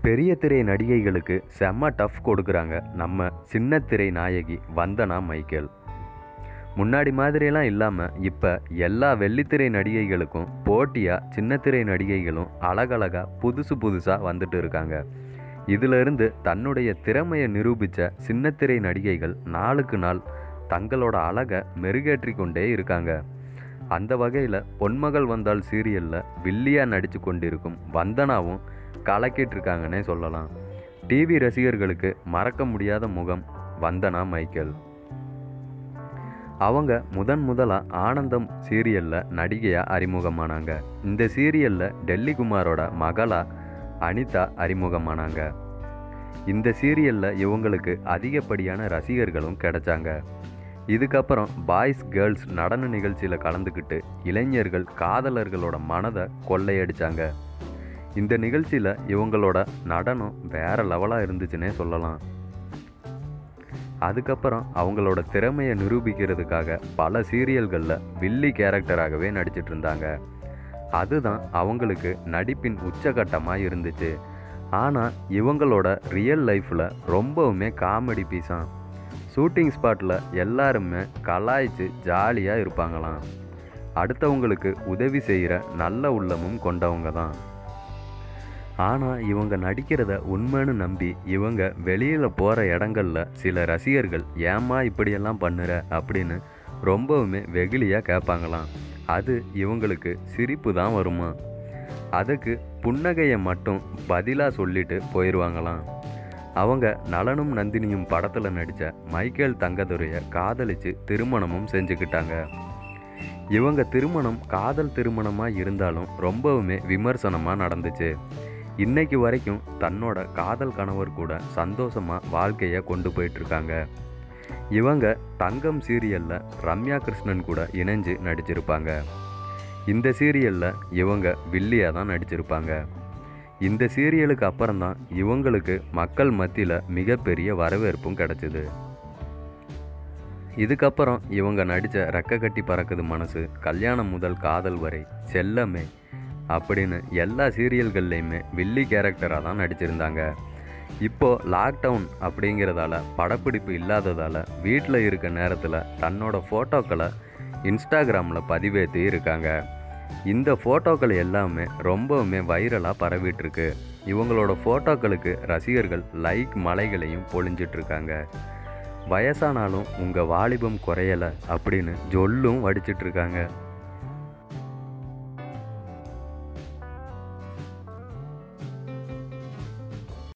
பெரிய திரை நடிகைகளுக்கு செம்ம டஃப் கொடுக்குறாங்க நம்ம சின்ன திரை நாயகி வந்தனா மைக்கேல் முன்னாடி மாதிரியெல்லாம் இல்லாமல் இப்போ எல்லா வெள்ளித்திரை நடிகைகளுக்கும் போட்டியாக சின்னத்திரை நடிகைகளும் அழகழகா புதுசு புதுசாக வந்துட்டு இருக்காங்க இதிலிருந்து தன்னுடைய திறமையை நிரூபித்த சின்னத்திரை நடிகைகள் நாளுக்கு நாள் தங்களோட அழகை மெருகேற்றி கொண்டே இருக்காங்க அந்த வகையில் பொன்மகள் வந்தால் சீரியலில் வில்லியாக நடித்து கொண்டிருக்கும் வந்தனாவும் கலக்கிட்டு இருக்காங்கன்னே சொல்லலாம் டிவி ரசிகர்களுக்கு மறக்க முடியாத முகம் வந்தனா மைக்கேல் அவங்க முதன் முதலாக ஆனந்தம் சீரியலில் நடிகையாக அறிமுகமானாங்க இந்த சீரியலில் டெல்லி குமாரோட மகளா அனிதா அறிமுகமானாங்க இந்த சீரியலில் இவங்களுக்கு அதிகப்படியான ரசிகர்களும் கிடைச்சாங்க இதுக்கப்புறம் பாய்ஸ் கேர்ள்ஸ் நடன நிகழ்ச்சியில் கலந்துக்கிட்டு இளைஞர்கள் காதலர்களோட மனதை கொள்ளையடிச்சாங்க இந்த நிகழ்ச்சியில் இவங்களோட நடனம் வேற லெவலாக இருந்துச்சுன்னே சொல்லலாம் அதுக்கப்புறம் அவங்களோட திறமையை நிரூபிக்கிறதுக்காக பல சீரியல்களில் வில்லி கேரக்டராகவே நடிச்சிட்டு இருந்தாங்க அதுதான் அவங்களுக்கு நடிப்பின் உச்சகட்டமாக இருந்துச்சு ஆனால் இவங்களோட ரியல் லைஃப்பில் ரொம்பவுமே காமெடி பீஸாம் ஷூட்டிங் ஸ்பாட்டில் எல்லாருமே கலாய்ச்சி ஜாலியாக இருப்பாங்களாம் அடுத்தவங்களுக்கு உதவி செய்கிற நல்ல உள்ளமும் கொண்டவங்க தான் ஆனால் இவங்க நடிக்கிறத உண்மைன்னு நம்பி இவங்க வெளியில் போகிற இடங்கள்ல சில ரசிகர்கள் ஏம்மா இப்படியெல்லாம் பண்ணுற அப்படின்னு ரொம்பவுமே வெகுளியாக கேட்பாங்களாம் அது இவங்களுக்கு சிரிப்பு தான் வருமா அதுக்கு புன்னகையை மட்டும் பதிலாக சொல்லிட்டு போயிடுவாங்களாம் அவங்க நலனும் நந்தினியும் படத்தில் நடித்த மைக்கேல் தங்கதுரையை காதலிச்சு திருமணமும் செஞ்சுக்கிட்டாங்க இவங்க திருமணம் காதல் திருமணமாக இருந்தாலும் ரொம்பவுமே விமர்சனமாக நடந்துச்சு இன்னைக்கு வரைக்கும் தன்னோட காதல் கணவர் கூட சந்தோஷமாக வாழ்க்கையை கொண்டு போயிட்டுருக்காங்க இவங்க தங்கம் சீரியலில் ரம்யா கிருஷ்ணன் கூட இணைஞ்சு நடிச்சிருப்பாங்க இந்த சீரியலில் இவங்க வில்லியாக தான் நடிச்சிருப்பாங்க இந்த சீரியலுக்கு அப்புறம் தான் இவங்களுக்கு மக்கள் மத்தியில் மிகப்பெரிய வரவேற்பும் கிடைச்சிது இதுக்கப்புறம் இவங்க நடித்த ரெக்க கட்டி பறக்குது மனசு கல்யாணம் முதல் காதல் வரை செல்லமே அப்படின்னு எல்லா சீரியல்கள்லையுமே வில்லி கேரக்டராக தான் நடிச்சிருந்தாங்க இப்போது லாக்டவுன் அப்படிங்கிறதால படப்பிடிப்பு இல்லாததால் வீட்டில் இருக்க நேரத்தில் தன்னோட ஃபோட்டோக்களை இன்ஸ்டாகிராமில் பதிவேற்றி இருக்காங்க இந்த ஃபோட்டோக்கள் எல்லாமே ரொம்பவுமே வைரலாக பரவிட்டுருக்கு இவங்களோட ஃபோட்டோக்களுக்கு ரசிகர்கள் லைக் மலைகளையும் பொழிஞ்சிட்ருக்காங்க வயசானாலும் உங்கள் வாலிபம் குறையலை அப்படின்னு ஜொல்லும் வடிச்சிட்ருக்காங்க